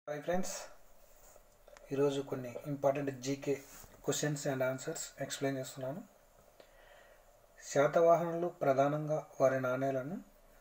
hi friends ఈరోజు కొన్ని important GK questions and answers explain చేస్తున్నాను శాతవాహనులు ప్రధానంగా వారి నాణేలను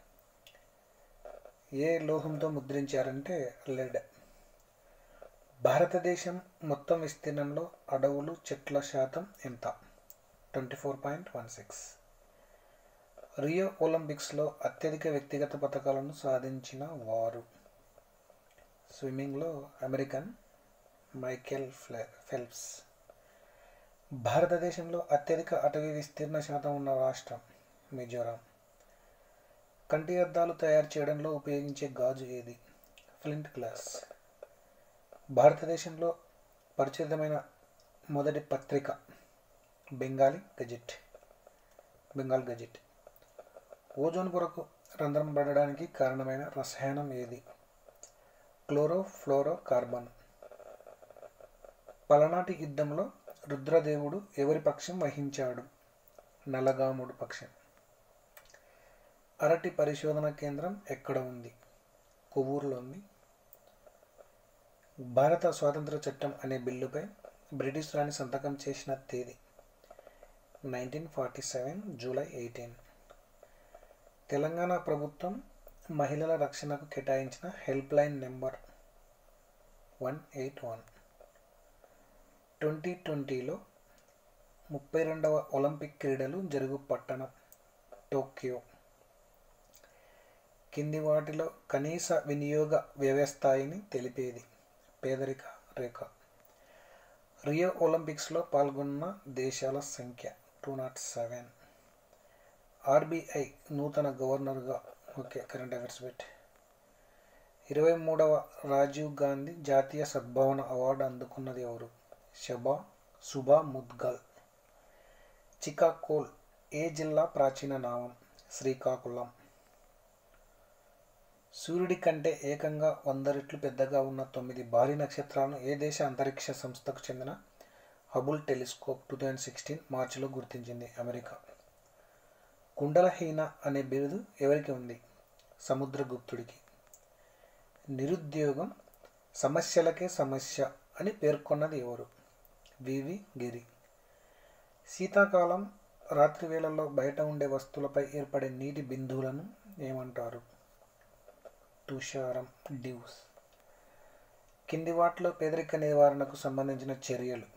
ఏ లోహంతో ముద్రించారంటే లెడ్ భారతదేశం మొత్తం విస్తీర్ణంలో అడవులు చెట్ల శాతం ఎంత twenty four point one six Rio ఒలింపిక్స్లో అత్యధిక వ్యక్తిగత పథకాలను సాధించిన వారు స్విమ్మింగ్లో అమెరికన్ మైకెల్ ఫ్లె ఫెల్ప్స్ భారతదేశంలో అత్యధిక అటవీ విస్తీర్ణ శాతం ఉన్న రాష్ట్రం మిజోరాం కంటి అద్దాలు తయారు చేయడంలో ఉపయోగించే గాజు ఏది ఫ్లింట్ గ్లాస్ భారతదేశంలో పరిచితమైన మొదటి పత్రిక Bengali gazette Bengal gazette ozone పొరకు రంధ్రం పడడానికి కారణమైన రసాయనం ఏది క్లోరోఫ్లోరో కార్బన్ పలనాటి యుద్ధంలో రుద్రదేవుడు ఎవరి పక్షం వహించాడు నలగాముడు పక్షం అరటి పరిశోధన కేంద్రం ఎక్కడ ఉంది కొవ్వూరులో ఉంది భారత స్వాతంత్ర చట్టం అనే బిల్లుపై బ్రిటిష్ రాణి సంతకం చేసిన తేదీ nineteen forty seven July eighteen Telangana ప్రభుత్వం మహిళల రక్షణకు కేటాయించిన help line number one eight one twenty ట్వంటీలో ముప్పై రెండవ ఒలింపిక్ క్రీడలు జరుగు పట్టణం టోక్యో కింది వాటిలో కనీస వినియోగ వ్యవస్థాయిని తెలిపేది పేదరిక రేఖ రియో ఒలింపిక్స్లో పాల్గొన్న దేశాల సంఖ్య టూ నాట్ సెవెన్ ఆర్బీఐ నూతన గవర్నర్గా ఓకే కరెంట్ అఫైర్స్ పెట్ ఇరవై మూడవ రాజీవ్ గాంధీ జాతీయ సద్భావన అవార్డు అందుకున్నది ఎవరు శబా సుబా ముద్గల్ చికాకోల్ ఏ జిల్లా ప్రాచీన నామం శ్రీకాకుళం సూర్యుడి కంటే ఏకంగా వంద రెట్లు పెద్దగా ఉన్న తొమ్మిది భారీ నక్షత్రాలను ఏ దేశ అంతరిక్ష సంస్థకు చెందిన Hubble telescope two thousand sixteen మార్చిలో గుర్తించింది అమెరికా కుండలహీన అనే బిరుదు ఎవరికి ఉంది సముద్రగుప్తుడికి నిరుద్యోగం సమస్యలకే సమస్య అని పేర్కొన్నది ఎవరు వివి గిరి శీతాకాలం రాత్రి వేళల్లో బయట ఉండే వస్తువులపై ఏర్పడే నీటి బిందువులను ఏమంటారు తుషారం డ్యూస్ కింది వాటిలో పేదరిక నివారణకు సంబంధించిన చర్యలు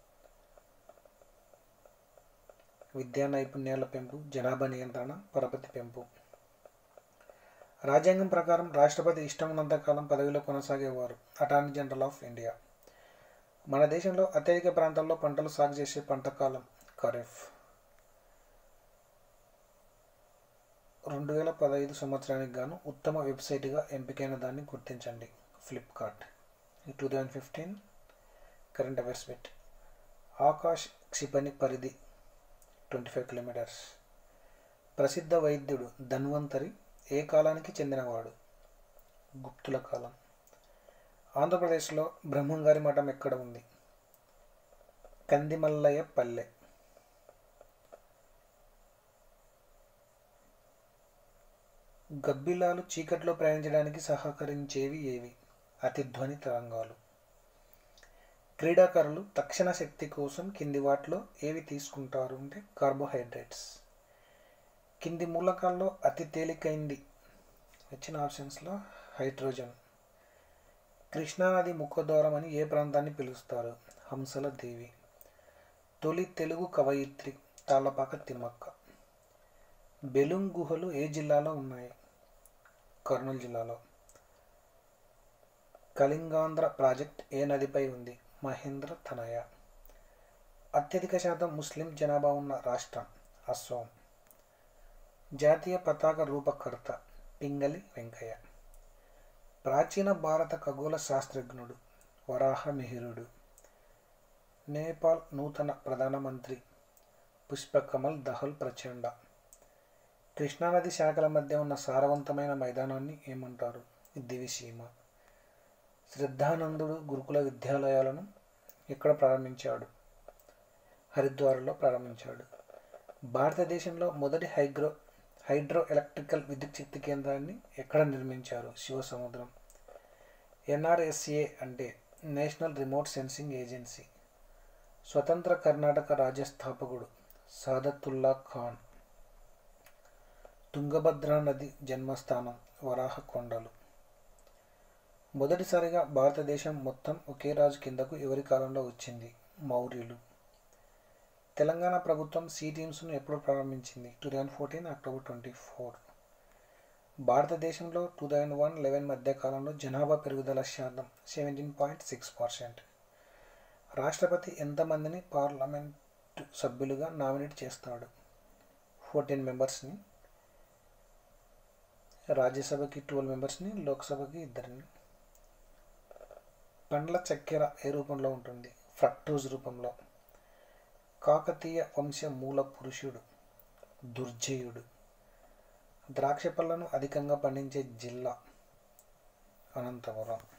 విద్యా నైపుణ్యాల పెంపు జనాభా నియంత్రణ పరపతి పెంపు రాజ్యాంగం ప్రకారం రాష్ట్రపతి ఇష్టం ఉన్నంతకాలం పదవిలో కొనసాగేవారు అటార్నీ జనరల్ ఆఫ్ ఇండియా మన దేశంలో అత్యధిక ప్రాంతాల్లో పంటలు సాగు చేసే పంట కాలం ఖరీఫ్ రెండు వేల పదహైదు సంవత్సరానికి గాను ఉత్తమ వెబ్సైట్గా ఎంపికైన దాన్ని గుర్తించండి Flipkart two thousand fifteen current affairs bit Akash క్షిపణి పరిధి ట్వంటీ ఫైవ్ కిలోమీటర్స్ ప్రసిద్ధ వైద్యుడు ధన్వంతరి ఏ కాలానికి చెందినవాడు గుప్తుల కాలం ఆంధ్రప్రదేశ్లో బ్రహ్మంగారి మఠం ఎక్కడ ఉంది కందిమల్లయ్య పల్లె గబ్బిలాలు చీకట్లో ప్రయాణించడానికి సహకరించేవి ఏవి అతిధ్వని తరంగాలు క్రీడాకారులు తక్షణ శక్తి కోసం కింది వాటిలో ఏవి తీసుకుంటారు అంటే కార్బోహైడ్రేట్స్ కింది మూలకాల్లో అతి తేలికైంది వచ్చిన ఆప్షన్స్లో హైడ్రోజన్ కృష్ణానది ముఖద్వారం అని ఏ ప్రాంతాన్ని పిలుస్తారు హంసల దేవి తొలి తెలుగు కవయిత్రి తాళ్ళపాక తిమ్మక్క బెలూం గుహలు ఏ జిల్లాలో ఉన్నాయి కర్నూలు జిల్లాలో కళింగాంధ్ర ప్రాజెక్ట్ ఏ నదిపై ఉంది మహేంద్ర తనయ అత్యధిక శాతం ముస్లిం జనాభా ఉన్న రాష్ట్రం అస్సాం జాతీయ పతాక రూపకర్త పింగలి వెంకయ్య ప్రాచీన భారత ఖగోళ శాస్త్రజ్ఞుడు వరాహ మిహిరుడు నేపాల్ నూతన ప్రధానమంత్రి పుష్పకమల్ దహల్ ప్రచండ కృష్ణానది శాఖల మధ్య ఉన్న సారవంతమైన మైదానాన్ని ఏమంటారు దివిసీమ శ్రద్ధానందుడు గురుకుల విద్యాలయాలను ఎక్కడ ప్రారంభించాడు హరిద్వార్లో ప్రారంభించాడు భారతదేశంలో మొదటి హైగ్రో హైడ్రో ఎలక్ట్రికల్ విద్యుత్ శక్తి కేంద్రాన్ని ఎక్కడ నిర్మించారు శివసముద్రం ఎన్ఆర్ఎస్ఏ అంటే నేషనల్ రిమోట్ సెన్సింగ్ ఏజెన్సీ స్వతంత్ర కర్ణాటక రాజ్య స్థాపకుడు సాదతుల్లా ఖాన్ తుంగభద్రా నది జన్మస్థానం వరాహ కొండలు మొదటిసారిగా భారతదేశం మొత్తం ఒకే రాజు కిందకు ఎవరి కాలంలో వచ్చింది మౌర్యులు తెలంగాణ ప్రభుత్వం సి టీమ్స్ను ఎప్పుడు ప్రారంభించింది two thousand fourteen October twenty four భారతదేశంలో టూ థౌజండ్ వన్ లెవెన్ మధ్య కాలంలో జనాభా పెరుగుదల శాతం సెవెంటీన్ పాయింట్ సిక్స్ పర్సెంట్ రాష్ట్రపతి ఎంతమందిని పార్లమెంట్ సభ్యులుగా నామినేట్ చేస్తాడు ఫోర్టీన్ మెంబర్స్ని రాజ్యసభకి ట్వెల్వ్ మెంబర్స్ని లోక్సభకి ఇద్దరిని పండ్ల చక్కెర ఏ రూపంలో ఉంటుంది ఫ్రక్టోజ్ రూపంలో కాకతీయ వంశ మూల పురుషుడు దుర్జయుడు ద్రాక్ష పళ్ళను అధికంగా పండించే జిల్లా అనంతపురం